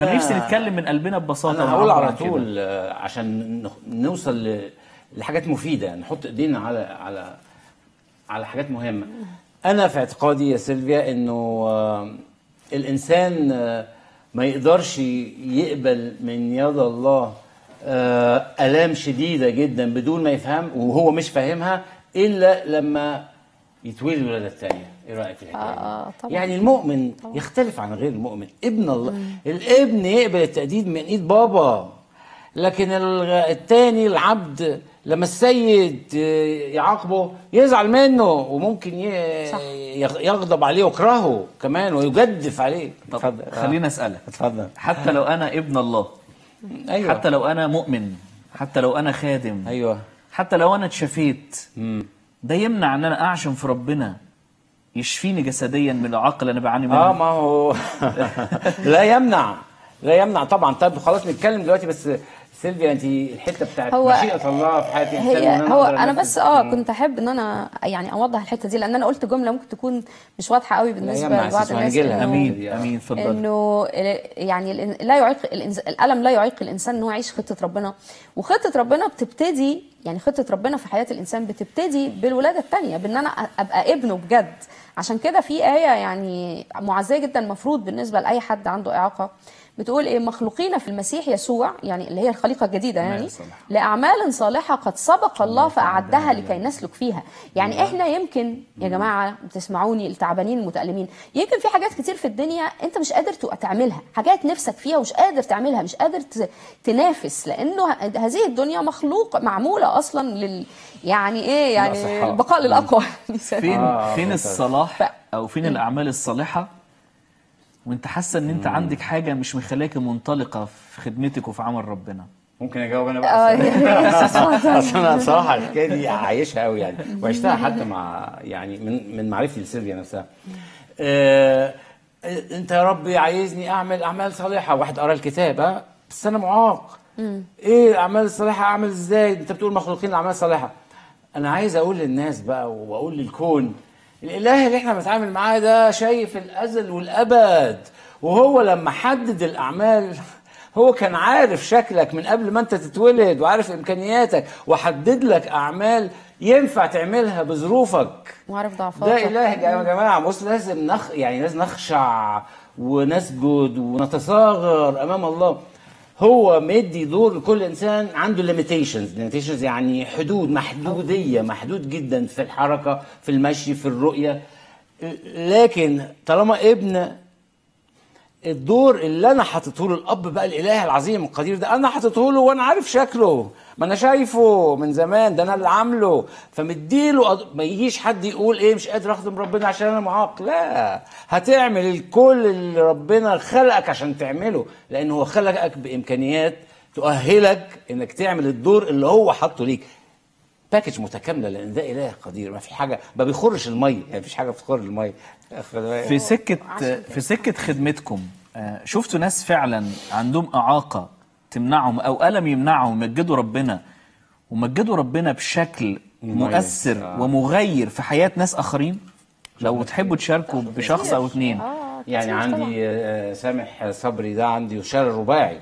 انا نفسي نتكلم من قلبنا ببساطه انا هقول ونعبر على عن كده. طول آه، عشان نخ- نوصل ل- لحاجات مفيده نحط ايدينا على على على حاجات مهمه انا في اعتقادي يا سيلفيا انه آه، الانسان آه، ما يقدرش يقبل من يد الله آه، الام شديده جدا بدون ما يفهم وهو مش فاهمها الا لما يتولد الولاده الثانيه ايه رايك في الحكايه دي؟ آه، آه، طبعاً. يعني المؤمن يختلف عن غير المؤمن ابن الله الابن يقبل التأديب من ايد بابا لكن الغ- التاني العبد لما السيد آه، يعاقبه يزعل منه وممكن ي- صح. يغ- يغضب عليه ويكرهه كمان ويجدف عليه طب اتفضل. آه، خليني اسالك اتفضل حتى لو انا ابن الله ايوه حتى لو انا مؤمن حتى لو انا خادم ايوه حتى لو انا اتشفيت مم. ده يمنع ان انا اعشم في ربنا يشفيني جسديا من العقل اللي انا بعاني منه اه ما هو لا يمنع لا يمنع طبعا طب خلاص نتكلم دلوقتي بس سيلفيا انت الحته بتاعت هو- مشيئه الله في حياه الانسان هي وإن أنا هو أقدر انا أنفذ. بس اه كنت احب ان انا يعني اوضح الحته دي لان انا قلت جمله ممكن تكون مش واضحه قوي بالنسبه يمنع لبعض أساساً، الناس هنجيلها. إنه- امين امين اتفضل انه ال- يعني الإن- لا يعيق الإنس- الالم لا يعيق الانسان ان هو يعيش خطه ربنا وخطه ربنا بتبتدي يعني خطه ربنا في حياه الانسان بتبتدي بالولاده الثانيه بان انا أ- ابقى ابنه بجد عشان كده في ايه يعني معزيه جدا المفروض بالنسبه لاي حد عنده اعاقه بتقول ايه مخلوقين في المسيح يسوع يعني اللي هي الخليقه الجديده يعني صالحة. لاعمال صالحه قد سبق الله فاعدها لكي نسلك فيها يعني احنا يمكن يا جماعه بتسمعوني التعبانين المتالمين يمكن في حاجات كتير في الدنيا انت مش قادر تبقى تعملها حاجات نفسك فيها ومش قادر تعملها مش قادر ت- تنافس لانه ه- هذه الدنيا مخلوق معموله اصلا لل يعني ايه يعني الأصحاء. البقاء للاقوى فين آه، فين ممتاز. الصلاح ف- او فين الاعمال الصالحه وانت حاسه ان انت عندك حاجه مش مخليك منطلقه في خدمتك وفي عمل ربنا ممكن اجاوب انا اه بقى يا اصل انا بصراحه الحكايه دي عايشها قوي يعني وعشتها حتى مع يعني من من معرفتي لسيلفيا نفسها آه انت يا ربي عايزني اعمل اعمال صالحه واحد قرا الكتاب ها بس انا معاق ايه الاعمال الصالحه اعمل ازاي انت بتقول مخلوقين الاعمال الصالحه انا عايز اقول للناس بقى واقول للكون الاله اللي احنا بنتعامل معاه ده شايف الازل والابد وهو لما حدد الاعمال هو كان عارف شكلك من قبل ما انت تتولد وعارف امكانياتك وحدد لك اعمال ينفع تعملها بظروفك وعارف ده ضعفاتك اله يا جماعه بص لازم نخ يعني لازم نخشع ونسجد ونتصاغر امام الله هو مدي دور لكل انسان عنده ليميتيشنز ليميتيشنز يعني حدود محدوديه محدود جدا في الحركه في المشي في الرؤيه لكن طالما ابن الدور اللي انا حاطته له الاب بقى الاله العظيم القدير ده انا حاطته له وانا عارف شكله ما انا شايفه من زمان ده انا اللي عامله فمديله أد- ما يجيش حد يقول ايه مش قادر اخدم ربنا عشان انا معاق لا هتعمل الكل اللي ربنا خلقك عشان تعمله لان هو خلقك بامكانيات تؤهلك انك تعمل الدور اللي هو حاطه ليك باكج متكامله لان ده اله قدير ما في حاجه ما بيخرش الميه يعني مفيش حاجه بتخر الميه في سكه في سكه خدمتكم آه، شفتوا ناس فعلا عندهم اعاقه تمنعهم او الم يمنعهم يمجدوا ربنا ومجدوا ربنا بشكل مميز. مؤثر آه. ومغير في حياه ناس اخرين لو تحبوا تشاركوا بشخص او اتنين اه يعني كتير عندي طبعاً. آه، سامح صبري ده عندي شلل رباعي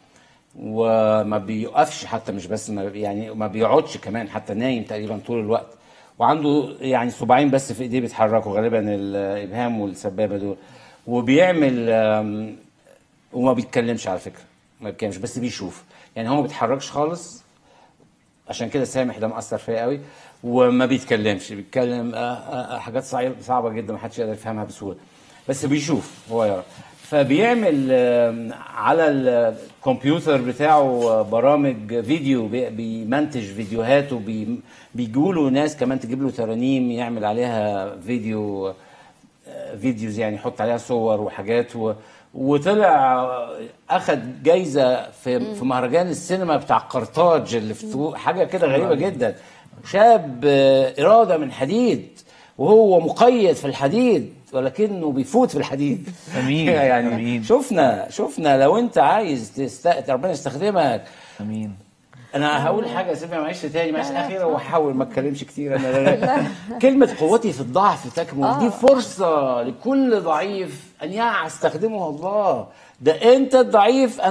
وما بيقفش حتى مش بس ما يعني ما بيقعدش كمان حتى نايم تقريبا طول الوقت وعنده يعني صباعين بس في ايديه بيتحركوا غالبا الابهام والسبابه دول وبيعمل آم، وما بيتكلمش على فكره ما بيتكلمش بس بيشوف يعني هو ما بيتحركش خالص عشان كده سامح ده مأثر فيا قوي وما بيتكلمش بيتكلم آه، آه، آه، حاجات صعيب- صعبه جدا ما حدش يقدر يفهمها بسهوله بس بيشوف هو يرى فبيعمل آم، على الكمبيوتر بتاعه آه، برامج فيديو بي- بيمنتج فيديوهات وبيجوا له ناس كمان تجيب له ترانيم يعمل عليها فيديو آه، فيديوز يعني يحط عليها صور وحاجات و... وطلع اخد جايزه في في مهرجان السينما بتاع قرطاج اللي في تو- حاجه كده غريبه جدا شاب آه، اراده من حديد وهو مقيد في الحديد ولكنه بيفوت في الحديد أمين، يعني أمين. شفنا شفنا لو انت عايز تست... ربنا يستخدمك امين انا هقول حاجه يا سيدي معلش تاني معلش اخيره واحاول ما اتكلمش كتير انا لا لا. كلمه قوتي في الضعف تكمن دي فرصه لكل ضعيف ان يستخدمه الله ده انت الضعيف